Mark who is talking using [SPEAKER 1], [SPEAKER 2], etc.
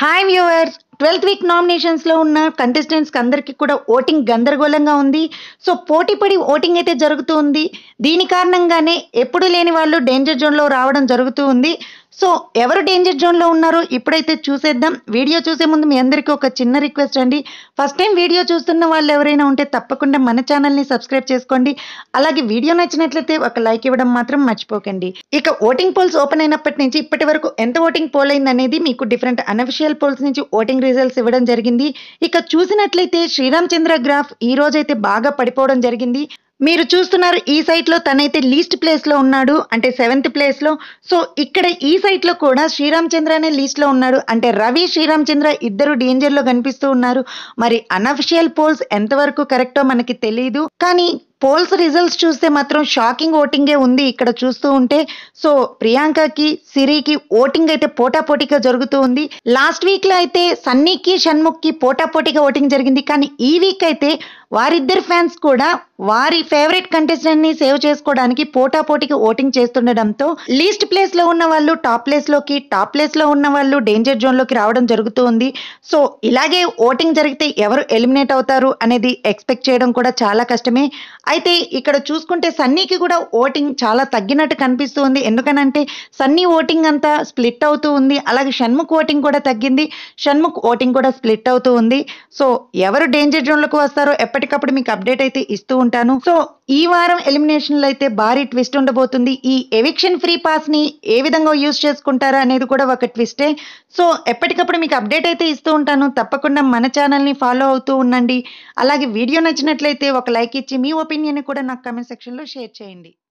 [SPEAKER 1] hi viewers twelfth week నామినేషన్స్లో ఉన్న కంటెస్టెంట్స్కి అందరికీ కూడా ఓటింగ్ గందరగోళంగా ఉంది సో పోటీ పడి ఓటింగ్ అయితే జరుగుతూ ఉంది దీని కారణంగానే ఎప్పుడు లేని వాళ్ళు డేంజర్ జోన్లో రావడం జరుగుతూ ఉంది సో ఎవరు డేంజర్ జోన్లో ఉన్నారో ఇప్పుడైతే చూసేద్దాం వీడియో చూసే ముందు మీ అందరికీ ఒక చిన్న రిక్వెస్ట్ అండి ఫస్ట్ టైం వీడియో చూస్తున్న వాళ్ళు ఎవరైనా ఉంటే తప్పకుండా మన ఛానల్ని సబ్స్క్రైబ్ చేసుకోండి అలాగే వీడియో నచ్చినట్లయితే ఒక లైక్ ఇవ్వడం మాత్రం మర్చిపోకండి ఇక ఓటింగ్ పోల్స్ ఓపెన్ అయినప్పటి నుంచి ఇప్పటి వరకు ఎంత ఓటింగ్ పోల్ అయింది అనేది మీకు డిఫరెంట్ అనఫిషియల్ పోల్స్ నుంచి ఓటింగ్ రిజల్ట్స్ ఇవ్వడం జరిగింది ఇక చూసినట్లయితే శ్రీరామ్ చంద్ర గ్రాఫ్ ఈ రోజైతే బాగా పడిపోవడం జరిగింది మీరు చూస్తున్నారు ఈ సైట్లో తనైతే లీస్ట్ ప్లేస్లో ఉన్నాడు అంటే సెవెంత్ ప్లేస్లో సో ఇక్కడ ఈ సైట్లో కూడా శ్రీరామ్ చంద్ర అనే లీస్ట్లో ఉన్నాడు అంటే రవి శ్రీరామ్ చంద్ర ఇద్దరు డేంజర్లో కనిపిస్తూ ఉన్నారు మరి అనఫిషియల్ పోల్స్ ఎంతవరకు కరెక్టో మనకి తెలియదు కానీ పోల్స్ రిజల్ట్స్ చూస్తే మాత్రం షాకింగ్ ఓటింగే ఉంది ఇక్కడ చూస్తూ ఉంటే సో ప్రియాంకకి సిరికి ఓటింగ్ అయితే పోటాపోటీగా జరుగుతూ ఉంది లాస్ట్ వీక్ లో అయితే సన్నీకి షణ్ముఖ్కి పోటాపోటీగా ఓటింగ్ జరిగింది కానీ ఈ వీక్ అయితే వారిద్దరు ఫ్యాన్స్ కూడా వారి ఫేవరెట్ కంటెస్టెంట్ ని సేవ్ చేసుకోవడానికి పోటాపోటీగా ఓటింగ్ చేస్తుండడంతో లీస్ట్ ప్లేస్ లో ఉన్న వాళ్ళు టాప్ ప్లేస్ లోకి టాప్ ప్లేస్ లో ఉన్న వాళ్ళు డేంజర్ జోన్ లోకి రావడం జరుగుతూ ఉంది సో ఇలాగే ఓటింగ్ జరిగితే ఎవరు ఎలిమినేట్ అవుతారు అనేది ఎక్స్పెక్ట్ చేయడం కూడా చాలా కష్టమే అయితే ఇక్కడ చూసుకుంటే సన్నీకి కూడా ఓటింగ్ చాలా తగ్గినట్టు కనిపిస్తూ ఉంది ఎందుకనంటే సన్నీ ఓటింగ్ అంతా స్ప్లిట్ అవుతూ ఉంది అలాగే షణ్ముఖ్ ఓటింగ్ కూడా తగ్గింది షణ్ముఖ్ ఓటింగ్ కూడా స్ప్లిట్ అవుతూ ఉంది సో ఎవరు డేంజర్ జోన్లకు వస్తారో ఎప్పటికప్పుడు మీకు అప్డేట్ అయితే ఇస్తూ ఉంటాను సో ఈ వారం ఎలిమినేషన్లో అయితే భారీ ట్విస్ట్ ఉండబోతుంది ఈ ఎవిక్షన్ ఫ్రీ పాస్ ని ఏ విధంగా యూజ్ చేసుకుంటారా అనేది కూడా ఒక ట్విస్టే సో ఎప్పటికప్పుడు మీకు అప్డేట్ అయితే ఇస్తూ ఉంటాను తప్పకుండా మన ఛానల్ని ఫాలో అవుతూ ఉండండి అలాగే వీడియో నచ్చినట్లయితే ఒక లైక్ ఇచ్చి మీ ఒపీనియన్ కూడా నాకు కమెంట్ సెక్షన్లో షేర్ చేయండి